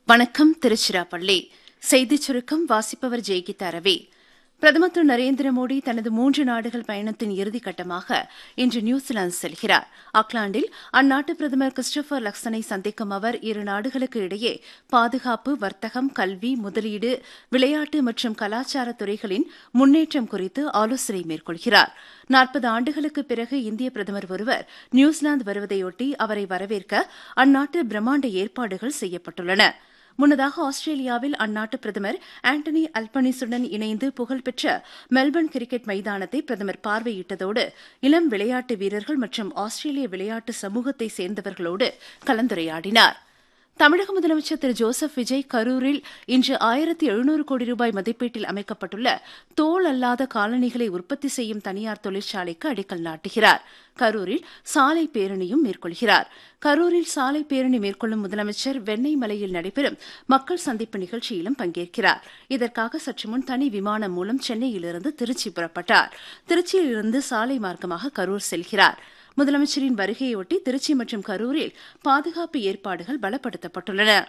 வணக்கம் திருச்சிராப்பள்ளி செய்திச் சுருக்கம் வாசிப்பவர் ஜெய்கிதா ரவி பிரதமர் திரு நரேந்திர மோடி தனது மூன்று நாடுகள் பயணத்தின் இறுதிக்கட்டமாக இன்று நியூசிலாந்து செல்கிறார் ஆக்லாந்தில் அந்நாட்டு பிரதமர் கிறிஸ்டோபர் லக்சனை சந்திக்கும் அவர் இரு நாடுகளுக்கு இடையே பாதுகாப்பு வர்த்தகம் கல்வி முதலீடு விளையாட்டு மற்றும் கலாச்சார துறைகளின் முன்னேற்றம் குறித்து ஆலோசனை மேற்கொள்கிறார் நாற்பது ஆண்டுகளுக்கு பிறகு இந்திய பிரதமர் ஒருவர் நியூசிலாந்து வருவதையொட்டி அவரை வரவேற்க அந்நாட்டு பிரம்மாண்ட ஏற்பாடுகள் செய்யப்பட்டுள்ளன முன்னதாக ஆஸ்திரேலியாவில் அந்நாட்டு பிரதமர் ஆண்டனி அல்பனிசுடன் இணைந்து புகழ்பெற்ற மெல்பர்ன் கிரிக்கெட் மைதானத்தை பிரதமர் பார்வையிட்டதோடு இளம் விளையாட்டு வீரர்கள் மற்றும் ஆஸ்திரேலிய விளையாட்டு சமூகத்தை சேர்ந்தவர்களோடு கலந்துரையாடினார் தமிழக முதலமைச்சர் திரு ஜோசப் விஜய் கரூரில் இன்று ஆயிரத்தி எழுநூறு கோடி ரூபாய் மதிப்பீட்டில் அமைக்கப்பட்டுள்ள தோல் அல்லாத காலணிகளை உற்பத்தி செய்யும் தனியார் தொழிற்சாலைக்கு அடிக்கல் நாட்டுகிறார் கரூரில் சாலை பேரணியும் மேற்கொள்கிறார் கரூரில் சாலை பேரணி மேற்கொள்ளும் முதலமைச்சர் வெண்ணெய் மலையில் நடைபெறும் மக்கள் சந்திப்பு நிகழ்ச்சியிலும் பங்கேற்கிறார் இதற்காக சற்று முன் தனி விமானம் மூலம் சென்னையிலிருந்து திருச்சி புறப்பட்டார் திருச்சியிலிருந்து சாலை மார்க்கமாக கரூர் செல்கிறார் முதலமைச்சரின் வருகையொட்டி திருச்சி மற்றும் கரூரில் பாதுகாப்பு ஏற்பாடுகள் பலப்படுத்தப்பட்டுள்ளன